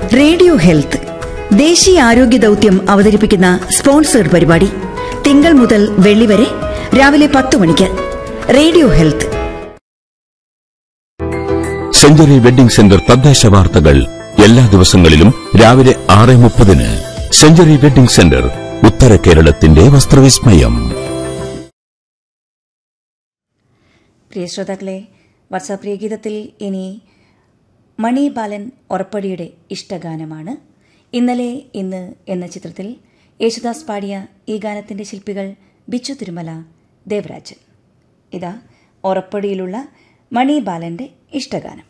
radio health ദേശീയ ആരോഗ്യ ദൗത്യം അവതരിപ്പിക്കുന്ന സ്പോൺസേഡ് പരിപാടി തിങ്കൾ മുതൽ വെള്ളി വരെ രാവിലെ പത്ത് മണിക്ക് radio health century wedding centre തദ്ദേശ വാർത്തകൾ എല്ലാ ദിവസങ്ങളിലും രാവിലെ ആറ് മുപ്പതിന് സെഞ്ചുറി വെഡിംഗ് സെന്റർ ഉത്തര കേരളത്തിന്റെ വസ്ത്രവിസ്മയം പ്രിയ ശ്രോതാക്കളെ വാട്സാപ്പ് പ്രിയഗീതത്തിൽ ഇനി മണി ബാലൻ ഉറപ്പടിയുടെ ഇഷ്ടഗാനമാണ് ഇന്നലെ ഇന്ന് എന്ന ചിത്രത്തിൽ യേശുദാസ് പാടിയ ഈ ഗാനത്തിന്റെ ശില്പികൾ ബിച്ചു തിരുമല ദേവരാജൻ ഇതാ ഉറപ്പടിയിലുള്ള മണി ബാലന്റെ ഇഷ്ടഗാനം